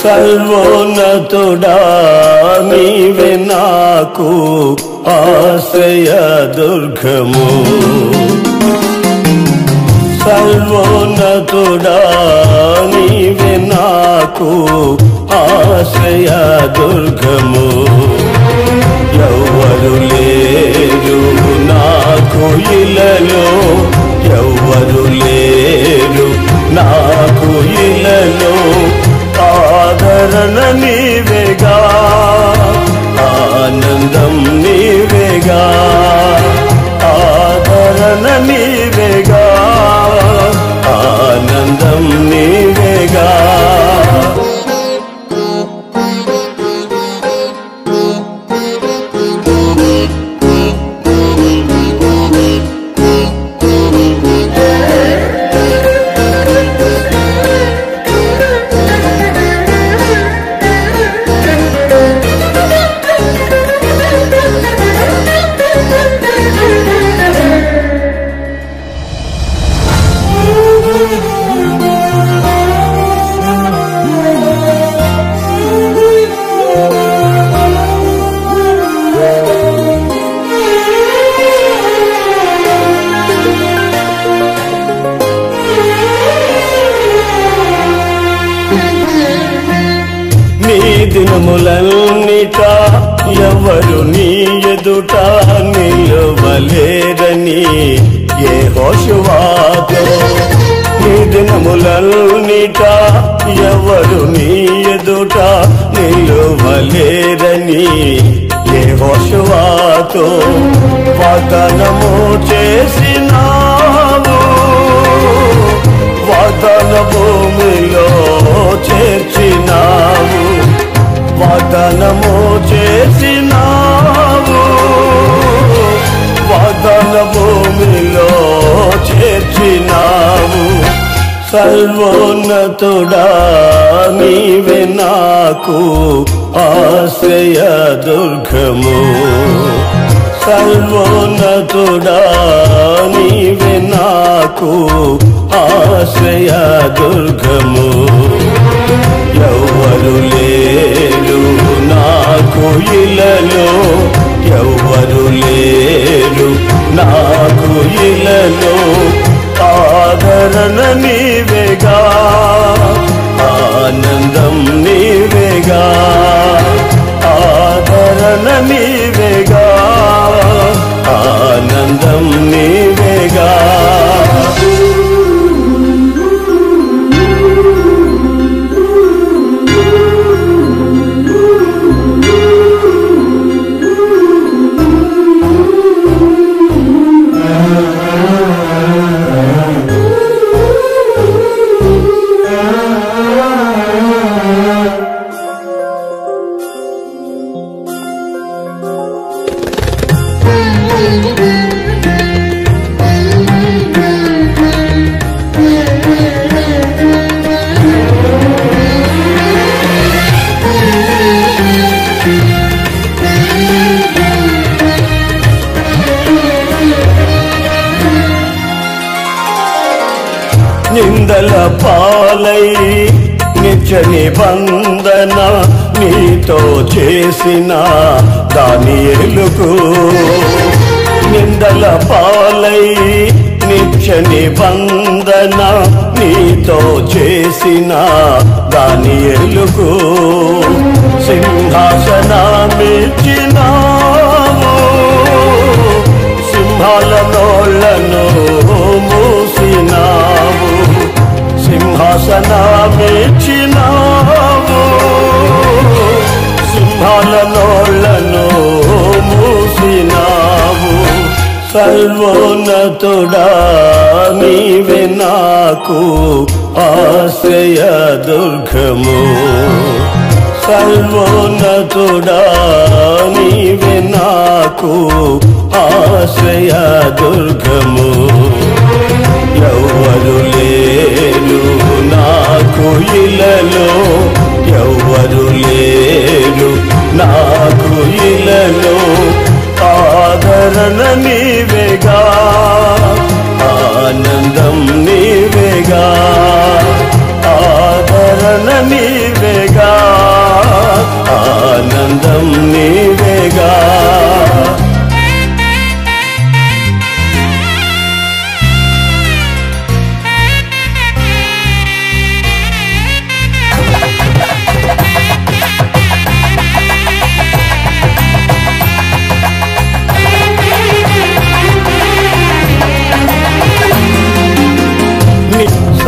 సర్వోన్నతుడా నీవే నాకు ఆశ్రయ దుర్గము సర్వోన్నతుడా నీవే నాకు ఆశ్రయ దుర్గము ఎవ్వరు లేరు నాకు ఇలలో ఎవ్వరు లేరు నాకు ఇలలో ఆదరణ నీవేగా ఆనందం నీవేగా ఆదరణ నీవేగా ఆనందం నీవేగా నీ దినములన్నిట ఎవరు నీ ఎదుట నిలవలేరని ఏ హోషువాతో నీ దినములన్నిట ఎవరు నీ ఎదుట నిలవలేరని ఏ హోషువాతో వాగ్దానము చేసినావు వాగ్దాన భూమిలో చేర్చినావు వాగ్దానము చేసినావు వాగ్దాన భూమిలో చేర్చినావు సర్వోన్నతుడా నీవే నాకు ఆశ్రయ దుర్గము సర్వోన్నతుడా నీవే నాకు ఆశ్రయ దుర్గము ఎవ్వరు లేరు నాకు ఇలలో ఎవ్వరు లేరు నాకు ఇలలో ఆదరణ నీవేగా ఆనందం నీవేగా ఆదరణ నీవేగా ఆనందం నీవేగా నిందల పాలై నిత్య నిబంధన నీతో చేసిన దాని ఎలుగు నిందల పాలై నిత్య నిబంధన నీతో చేసిన దాని ఎలుగు సింహాసనమిచ్చినావు సింహాల నోళ్లను మూసినావు సింహాసనమిచ్చినావు సింహాల నోళ్లను మూసినావు సర్వోన్నతుడా నీవే నాకు ఆశ్రయ దుర్గము సర్వోన్నతుడా నీవే నాకు ఆశ్రయ దుర్గము ఎవ్వరు లేరు నాకు ఇలలో ఎవ్వరు లేరు నాకు ఇలలో ఆదరణ నీవేగా ఆనందం నీవేగా ఆదరణ నీవేగా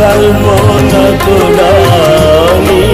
సర్వోన్నతుడా నీ